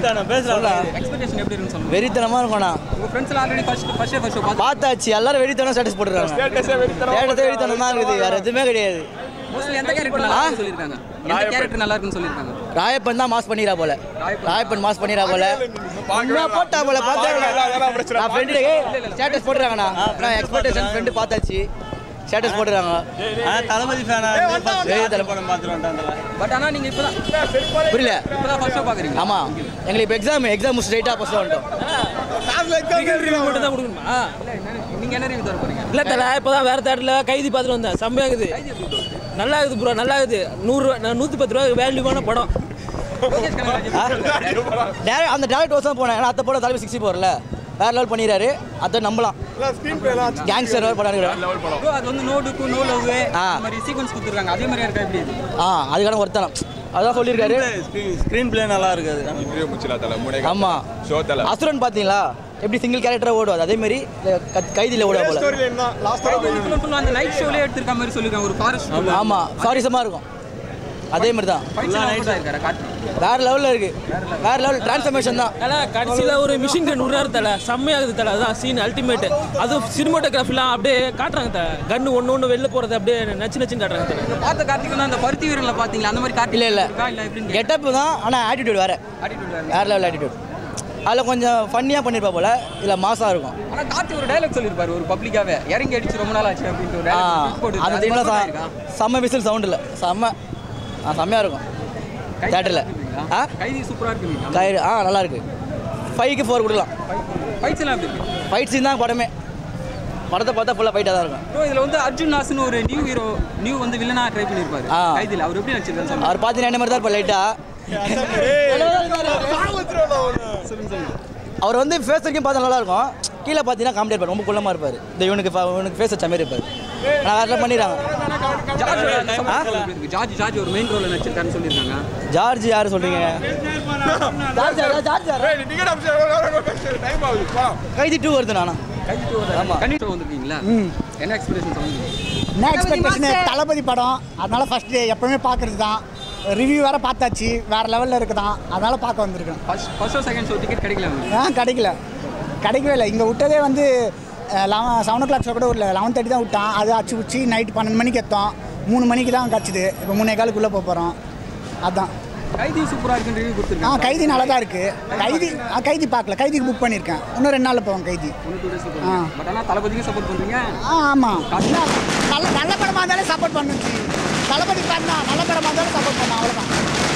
வெறித்தனம் பேசுறாங்க எக்ஸ்பெக்டேஷன் எப்படி இருக்குன்னு சொல்லுங்க வெறித்தனமாக இருக்கும்ண்ணா உங்க ஃப்ரெண்ட்ஸ்லாம் already first first first show பார்த்து பார்த்தாச்சு எல்லாரும் வெறித்தனம் ஸ்டேட்டஸ் போட்டுருக்காங்க ஸ்டேட்டஸே வெறித்தனம் தான் இருக்குது வேறு எதுவுமே கிடையாது மோஸ்ட்லி எந்த கேரக்டர் நல்லா இருக்குன்னு சொல்லிருக்காங்க எந்த கேரக்டர் நல்லா இருக்குன்னு சொல்லிருக்காங்க ராயப்பன் தான் மாஸ் பண்ணிரா போல ராயப்பன் மாஸ் பண்ணிரா போல உண்மையா போட்டா போல பார்த்தா நான் ஃப்ரெண்டு ஸ்டேட்டஸ் போட்டுறாங்கண்ணா நான் எக்ஸ்பெக்டேஷன் ஃப்ரெண்டு பார்த்தாச்சு ஸ்டேட்டஸ் போட்டுறாங்க தளபதி ஃபேனா வெறித்தனம். படம் பார்த்துட்டு வந்துட்டாங்க பட் ஆனா நீங்க இப்பதான் புரியல இப்பதான் ஃபர்ஸ்ட் ஷோ பாக்குறீங்க ஆமா எங்களுக்கு இப்போ எக்ஸாம் எக்ஸாம் ஸ்ட்ரைட்டாக ஃபஸ்ட்டு வந்துட்டோம் மட்டும் தான் கொடுக்கணுமா நீங்க என்ன ரிவ்யூ தர போறீங்க இல்லை தலை இப்போ தான் வேறு தேட்டரில் கைதி பார்த்துட்டு வந்தேன் செம்மையாக இருக்குது நல்லா இருக்குது ப்ரோ நல்லா இருக்குது நூறுரூவா நான் நூற்றி பத்து ரூபா வேல்யூவான படம் லோகேஷ் கனகராஜ் டேரக்ட் அந்த டேரக்ட் வருஷம் போனேன் ஏன்னா அத்தை போட தலைமை சிக்ஸ்டி போகிறல வேற லெவல் பண்ணிடுறாரு அதை நம்பலாம் கேங்ஸ்டர் படம் எடுக்கிறேன் ப்ரோ அது வந்து நோ டுக்கு நோ லவ் ஆ. அந்த மாதிரி சீக்வன்ஸ் கொடுத்துருக்காங்க அதே மாதிரி இருக்கா எப்படி இது ஆ அதுக்கான ஒருத்தனம் அதான் சொல்லியிருக்காரு ஸ்க்ரீன் பிளே நல்லா இருக்காது இன்டர்வியூ முச்சிலா தல மூணே ஆமா ஷோ தல அசுரன் பார்த்தீங்களா எப்படி சிங்கிள் கேரக்டராக ஓடுவாது அதே மாதிரி க- கைதியில் ஓடுவா போல ஃபுல்லாக அந்த நைட் ஷோலே எடுத்திருக்க மாதிரி சொல்லிருக்காங்க ஒரு ஃபாரஸ்ட் ஆமா சாரிசமாக இருக்கும் அதே மாதிரி தான் ஃபைட்ஸ்லாம் கூட இருக்காரு காட்டு வேற லெவலில் இருக்கு வேற லெவல் டிரான்ஸ்ஃபர்மேஷன் தான் தலை கடைசியில் ஒரு மிஷின் கன் விடுறாரு தலை செம்மையாகுது தலை அதான் சீன் அல்டிமேட் அதுவும் சினிமோட்டோகிராஃபிலாம் அப்படியே காட்டுறாங்க தலை கன்று ஒன்று ஒன்று வெளில போகிறது அப்படியே நச்சு நச்சுன்னு காட்டுறாங்க தலை பார்த்த கார்த்திக் வந்து அந்த பருத்தி வீரன்ல பாத்தீங்களா அந்த மாதிரி கார்த்திக் இல்ல, இல்ல. இருக்கா இல்ல எப்படின்னு கெட்டப் தான் ஆனால் ஆட்டிடியூட் வேற ஆட்டிடியூட் வேற லெவல் ஆட்டிடியூட் அதில் கொஞ்சம் ஃபன்னியாக பண்ணியிருப்பா போல இல்லை மாசாக இருக்கும் ஆனா கார்த்தி ஒரு டயலாக் சொல்லிருப்பாரு ஒரு பப்ளிக்காவே இறங்கி அடிச்சு ரொம்ப நாள் ஆச்சு அப்படின்ட்டு ஒரு ஆ dialogue போட்டு அந்த அது டைமில் மட்டும் இருக்கா? செம்ம விசில் சவுண்ட் இல்லை செம்ம ஆ செம்மையாக இருக்கும் கைதி தேட்டரில் இருக்குங்களா? ஆ கைதி சூப்பரா இருக்கு கயிறு ஆ நல்லா இருக்கு ஃபைவ்க்கு ஃபோர் கொடுக்கலாம் ஃபைட்ஸ் எல்லாம் எப்படி இருக்கு ஃபைட் சீன் தான் படமே படத்தை பார்த்தா ஃபுல்லாக ஃபைட்டாக தான் இருக்கும் ப்ரோ இதுல வந்து அர்ஜுன் நாஸ்னு ஒரு நியூ ஹீரோ நியூ வந்து வில்லனா ட்ரை பண்ணிருப்பாரு ஆ. கைதில அவர் எப்படி நடிச்சிருக்காரு சொல்லுங்க அவர் பார்த்தீங்கன்னா என்ன மாதிரி தான் இருப்பார் லைட்டாக அவர் வந்து ஃபேஸ் வரைக்கும் பார்த்தா நல்லா இருக்கும் கீழே பார்த்தீங்கன்னா காமெடி இருப்பார் ரொம்ப குள்ளமாக இருப்பார் இந்த இவனுக்கு fa- இவனுக்கு ஃபேஸ் வச்ச மாதிரி இருப்பார் ஆனால் அதெல்லாம் பண்ணிடுறாங்க ஜார்ஜ் இருக்கு ஜார்ஜ் ஜார்ஜ் ஒரு மெயின் ரோல் நடிச்சிருக்காருன்னு சொல்லியிருக்காங்க ஜார்ஜ் யார் சொல்கிறீங்க ஜார்ஜ் யாரா? ஜார்ஜ் யாரா? கைதி டூ வருது நானா கைதி டூ கண்டிப்பாக வந்திருக்கீங்களா என்ன எக்ஸ்பெக்டேஷன் சொல்லுங்க என்ன எக்ஸ்பெக்டேஷன் தளபதி படம் அதனால ஃபர்ஸ்ட் எப்பவுமே பார்க்கறது தான் ரிவ்யூ வேற பார்த்தாச்சு வேற லெவலில் இருக்குதான் அதனால பார்க்க வந்திருக்கேன் first first show second show ticket கிடைக்கல உங்களுக்கு ஆ கிடைக்கல கிடைக்கவே இல்லை இங்கே விட்டதே வந்து eleven seven o'clock show கூட விடல லெவன் தேர்ட்டி தான் விட்டான் அது அச்சு உச்சி நைட் பன்னெண்டு மணிக்கு எத்தோம் மூணு மணிக்கு தான் கிடச்சிது இப்போ மூணே காலுக்குள்ளே போக போகிறோம் அதான் கைதி சூப்பரா இருக்குன்னு ரிவ்யூ ஆ கொடுத்துருக்காங்க கைதி நல்லா தான் இருக்குது கைதி ஆ கைதி பார்க்கல கைதிக்கு புக் பண்ணியிருக்கேன் இன்னும் ரெண்டு நாளில் போவோம் கைதி ஒன்று டூ டேஸ் ஆ. பட் ஆனால் தளபதிக்கு சப்போர்ட் பண்ணுறீங்க ஆ ஆமாம் நல்ல நல்ல படமாக இருந்தாலே சப்போர்ட் பண்ணுச்சு தளபதி ஃபேன் தான் நல்ல படமாக இருந்தாலும் சப்போர்ட் பண்ணோம் அவ்வளோதான்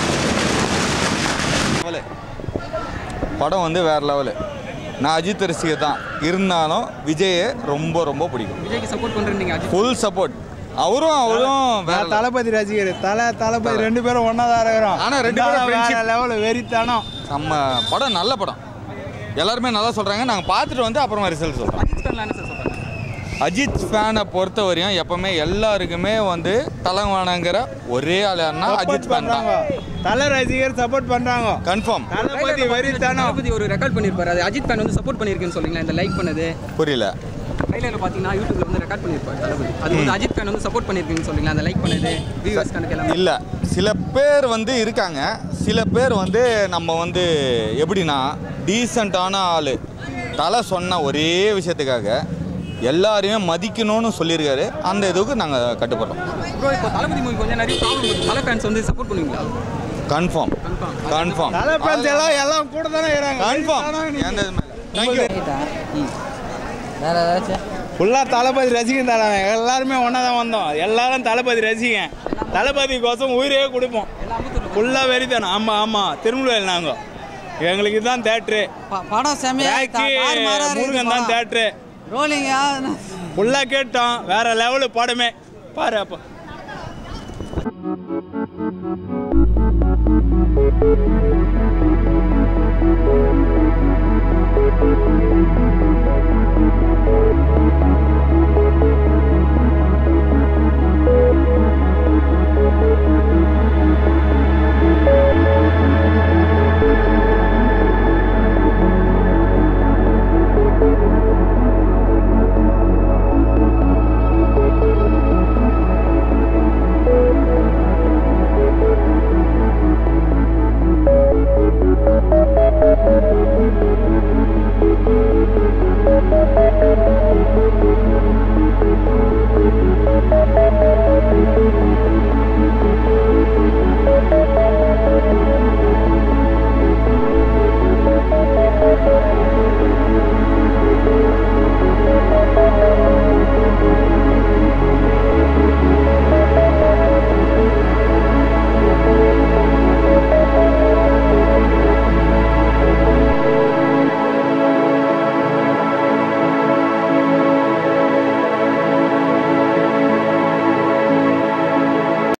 படம் வந்து வேற லெவலு நான் அஜித் ரசிகர் தான் இருந்தாலும் விஜயை ரொம்ப ரொம்ப பிடிக்கும் விஜய்க்கு சப்போர்ட் பண்ணுறீங்க அஜித் ஃபுல் சப்போர்ட் அவரும் அவரும் வேற level. தளபதி ரசிகர் தலை தளபதி ரெண்டு பேரும் ஒன்றா தான் இருக்கிறோம் ஆனா ரெண்டு பேரும் friendship. லெவலில் வெறித்தனம் நம்ம படம் நல்ல படம் எல்லாருமே நல்லா சொல்றாங்க நாங்க பார்த்துட்டு வந்து அப்புறமா ரிசல்ட் சொல்றோம் அஜித் ஃபேன்ல என்ன சார் சொல்கிறாங்க அஜித் ஃபேனை பொறுத்த வரையும் எப்பவுமே எல்லாருக்குமே வந்து தலைவானங்கிற ஒரே ஆள் யாருன்னா அஜித் ஃபேன் தான் தலை ரசிகர் சப்போர்ட் பண்றாங்க கன்ஃபார்ம் தளபதி வெறித்தனம் தளபதி ஒரு ரெக்கார்ட் பண்ணியிருப்பாரு அது அஜித் ஃபேன் வந்து சப்போர்ட் பண்ணியிருக்கேன்னு சொல்றீங்களா இந்த லைக் பண்ணது புரியல ட்ரைலரில் பார்த்தீங்கன்னா யூடியூப்ல வந்து ரெக்கார்ட் பண்ணியிருப்பாரு தளபதி அது வந்து அஜித் ஃபேன் வந்து சப்போர்ட் பண்ணியிருக்கீங்கன்னு சொல்றீங்களா அந்த லைக் பண்ணது வியூவர்ஸ் கணக்கு எல்லாமே இல்லை சில பேர் வந்து இருக்காங்க சில பேர் வந்து நம்ம வந்து எப்படின்னா டீசெண்டான ஆள் தலை சொன்ன ஒரே விஷயத்துக்காக எல்லாரையுமே மதிக்கணும்னு சொல்லியிருக்காரு அந்த இதுக்கு நாங்கள் கட்டுப்படுறோம் ப்ரோ இப்போ தளபதி மூவிக்கு வந்து நிறைய ப்ராப்ளம் இருக்கு தலை ஃபேன்ஸ் வந்து சப்போர்ட் பண்ணுவீங்களா confirm confirm confirm Thala fans எல்லாம் எல்லாம் கூட தானே இருக்கிறாங்க கன்ஃபார்ம் எந்த இது தேங்க்யூ வேற ஏதாச்சும் ஃபுல்லாக தளபதி ரசிகன் தலை எல்லாருமே ஒன்றா தான் வந்தோம் எல்லாரும் தளபதி ரசிகன் தளபதிக்கோசம் உயிரே கொடுப்போம் ஃபுல்லாக வெறித்தனம் ஆமாம் ஆமாம் திருமூலவேல் நாங்கள் எங்களுக்கு தான் தேட்ரு படம் செம்மையா ராக்கி முருகன் தான் தேட்ரு ரோலிங்கா ஃபுல்லாக கேட்டோம் வேற லெவலு படமே பாரு அப்போ